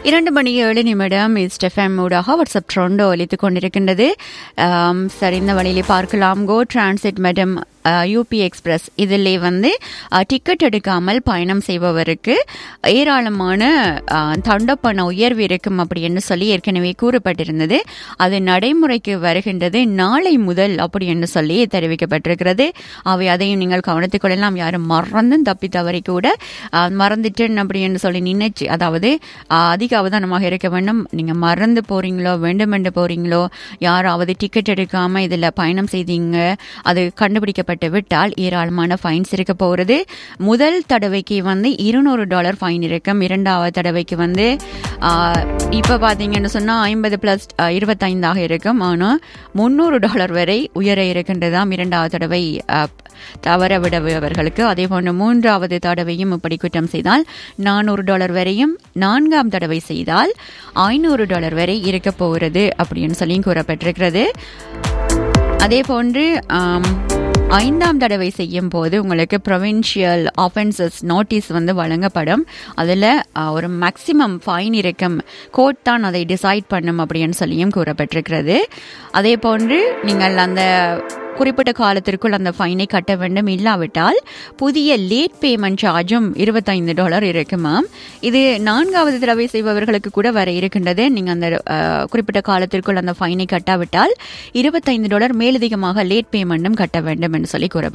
இரண்டு மணி ஏழு நிமிடம் ஸ்டெஃபம் ஊடாக வாட்ஸ்அப் ட்ரெண்ட் ஒலித்துக் கொண்டிருக்கின்றது ஆம், சரி இந்த வழியிலே பார்க்கலாம் go transit madam UP express இதில் வந்து டிக்கெட் எடுக்காமல் பயணம் செய்பவருக்கு ஏராளமான ஆ, தண்டப்பண உயர்வு இருக்கும் அப்படின்னு சொல்லி ஏற்கனவே கூறப்பட்டிருந்தது அது நடைமுறைக்கு வருகின்றது நாளை முதல் அப்படி என்று சொல்லி தெரிவிக்கப்பட்டிருக்கிறது அவை அதையும் நீங்கள் கவனித்துக் கொள்ளலாம் யாரும் மறந்தும் தப்பி தவறி கூட ஆ, மறந்துட்டேன் அப்படி என்று சொல்லி நினைச்சு அதாவது ஆ, அதிக அவதானமாக இருக்க வேண்டும் நீங்க மறந்து போறீங்களோ வேண்டுமென்று போறீங்களோ யாராவது டிக்கெட் எடுக்காம இதுல பயணம் செய்தீங்க அது கண்டுபிடிக்கப்பட்டு விட்டால் ஏராளமான ஃபைன்ஸ் இருக்க போகிறது முதல் தடவைக்கு வந்து இருநூறு டாலர் ஃபைன் இருக்கும் இரண்டாவது தடவைக்கு வந்து ஆ, இப்ப பாத்தீங்கன்னு சொன்னா ஐம்பது பிளஸ் இருபத்தைந்தாக இருக்கும் ஆனா முன்னூறு டாலர் வரை உயர இருக்கின்றதாம் இரண்டாவது தடவை ஆ, தவற விடுபவர்களுக்கு அதே போன்று மூன்றாவது தடவையும் இப்படி குற்றம் செய்தால் நானூறு டாலர் வரையும் நான்காம் தடவை செய்தால் ஐநூறு டாலர் வரை இருக்க போகிறது அப்படின்னு சொல்லியும் கூறப்பட்டிருக்கிறது அதே போன்று ஆம், ஐந்தாம் தடவை செய்யும் போது உங்களுக்கு ப்ரொவின்ஷியல் ஆஃபென்சஸ் நோட்டீஸ் வந்து வழங்கப்படும் அதில் ஒரு மேக்சிமம் ஃபைன் இருக்கும் கோர்ட் தான் அதை டிசைட் பண்ணும் அப்படின்னு சொல்லியும் கூறப்பட்டிருக்கிறது அதே போன்று நீங்கள் அந்த குறிப்பிட்ட காலத்திற்குள் அந்த ஃபைனை கட்ட வேண்டும் இல்லாவிட்டால் புதிய லேட் பேமெண்ட் சார்ஜும் இருபத்தைந்து டாலர் இருக்குமாம் இது நான்காவது தடவை செய்பவர்களுக்கு கூட வர இருக்கின்றது நீங்கள் அந்த அஹ், குறிப்பிட்ட காலத்திற்குள் அந்த ஃபைனை கட்டாவிட்டால் இருபத்தைந்து டாலர் மேலதிகமாக லேட் பேமெண்ட்டும் கட்ட வேண்டும் என்று சொல்லி கூறப்பட்டிருக்கிறது